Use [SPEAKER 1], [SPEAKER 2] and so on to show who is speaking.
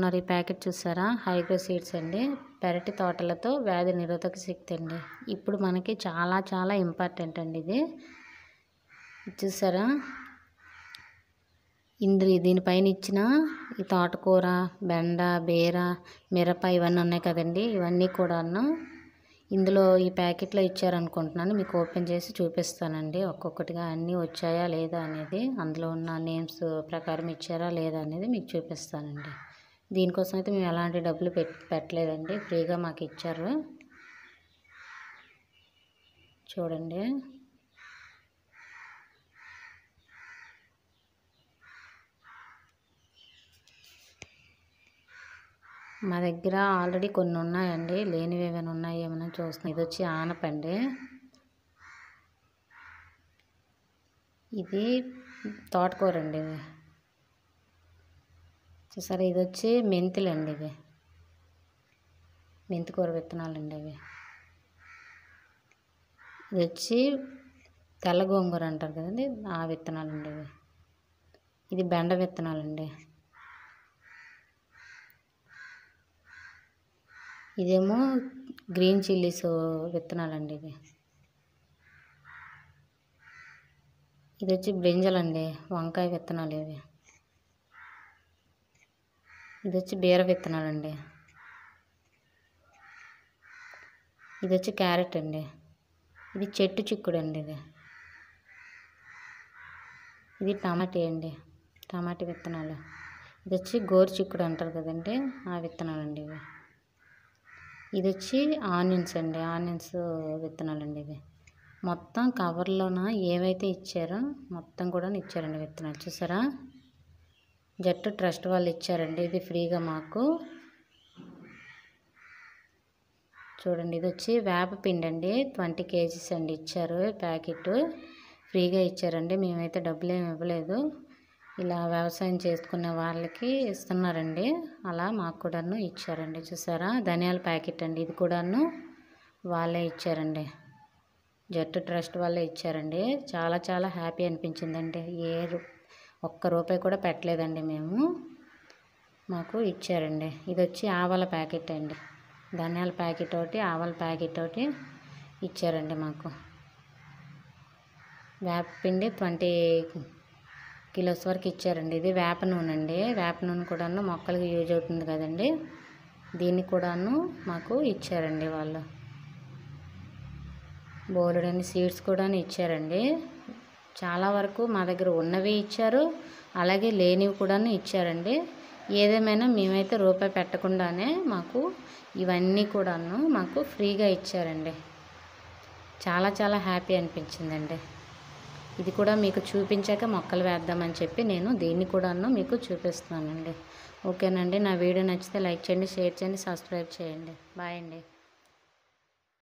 [SPEAKER 1] చూస్తున్నారు ఈ ప్యాకెట్ చూసారా హైగ్రో సీడ్స్ అండి పెరటి తోటలతో వ్యాధి నిరోధక శక్తి అండి ఇప్పుడు మనకి చాలా చాలా ఇంపార్టెంట్ అండి ఇది ఇది చూసారా ఇంద్రి దీనిపైన ఇచ్చిన ఈ తోటకూర బెండ బీర మిరప ఇవన్నీ ఉన్నాయి కదండి ఇవన్నీ కూడాను ఇందులో ఈ ప్యాకెట్లో ఇచ్చారనుకుంటున్నాను మీకు ఓపెన్ చేసి చూపిస్తానండి ఒక్కొక్కటిగా అన్నీ వచ్చాయా లేదా అనేది అందులో ఉన్న నేమ్స్ ప్రకారం ఇచ్చారా లేదా అనేది మీకు చూపిస్తానండి దీనికోసం అయితే మేము ఎలాంటి డబ్బులు పెట్ పెట్టలేదండి ఫ్రీగా మాకు ఇచ్చారు చూడండి మా దగ్గర ఆల్రెడీ కొన్ని ఉన్నాయండి లేనివి ఏమైనా ఉన్నాయి ఏమైనా చూస్తున్నాం ఇది వచ్చి ఆనపండి ఇది తోటకూర అండి ఇది చూసారా ఇది వచ్చి మెంతులండి ఇవి మెంతికూర విత్తనాలండి ఇవి ఇది వచ్చి తెల్ల గోంగూర అంటారు కదండి ఆ విత్తనాలండి ఇవి ఇది బెండ విత్తనాలండి ఇదేమో గ్రీన్ చిల్లీస్ విత్తనాలండి ఇవి ఇది వచ్చి బ్రింజలండి వంకాయ విత్తనాలు ఇవి ఇది వచ్చి బీర విత్తనాలండి ఇది వచ్చి క్యారెట్ అండి ఇది చెట్టు చిక్కుడు అండి ఇది ఇది టమాటీ అండి టమాటీ విత్తనాలు ఇది వచ్చి గోరు చిక్కుడు అంటారు కదండి ఆ విత్తనాలండి ఇవి ఇది వచ్చి ఆనియన్స్ అండి ఆనియన్స్ విత్తనాలు అండి ఇవి మొత్తం కవర్లోన ఏవైతే ఇచ్చారో మొత్తం కూడా ఇచ్చారండి విత్తనాలు చూసారా జట్టు ట్రస్ట్ వాళ్ళు ఇచ్చారండి ఇది ఫ్రీగా మాకు చూడండి ఇది వచ్చి వేప పిండి అండి ట్వంటీ కేజీస్ అండి ఇచ్చారు ప్యాకెట్ ఫ్రీగా ఇచ్చారండి మేమైతే డబ్బులు ఏమి ఇవ్వలేదు ఇలా వ్యవసాయం చేసుకునే వాళ్ళకి ఇస్తున్నారండి అలా మాకు కూడాను ఇచ్చారండి చూసారా ధనియాల ప్యాకెట్ అండి ఇది కూడాను వాళ్ళే ఇచ్చారండి జట్టు ట్రస్ట్ వాళ్ళే ఇచ్చారండి చాలా చాలా హ్యాపీ అనిపించిందండి ఏ రూ- ఒక్క రూపాయి కూడా పెట్టలేదండి మేము మాకు ఇచ్చారండి ఇది వచ్చి ఆవాల ప్యాకెట్ అండి ధనియాల ప్యాకెట్ ఒకటి ఆవాల ప్యాకెట్ ఒకటి ఇచ్చారండి మాకు వేపపిండి ట్వంటీ కిలోస్ వరకు ఇచ్చారండి ఇది వేప నూనె అండి వేప నూనె కూడాను మొక్కలకి యూజ్ అవుతుంది కదండి దీన్ని కూడాను మాకు ఇచ్చారండి వాళ్ళు బోలెడని సీడ్స్ కూడా ఇచ్చారండి చాలా వరకు మా దగ్గర ఉన్నవి ఇచ్చారు అలాగే లేనివి కూడా ఇచ్చారండి ఏదేమైనా మేమైతే రూపాయి పెట్టకుండానే మాకు ఇవన్నీ కూడాను మాకు ఫ్రీగా ఇచ్చారండి చాలా చాలా హ్యాపీ అనిపించిందండి ఇది కూడా మీకు చూపించాక మొక్కలు వేద్దామని చెప్పి నేను దీన్ని కూడాను మీకు చూపిస్తున్నానండి ఓకేనండి నా వీడియో నచ్చితే లైక్ చేయండి షేర్ చేయండి సబ్స్క్రైబ్ చేయండి బాయ్ అండి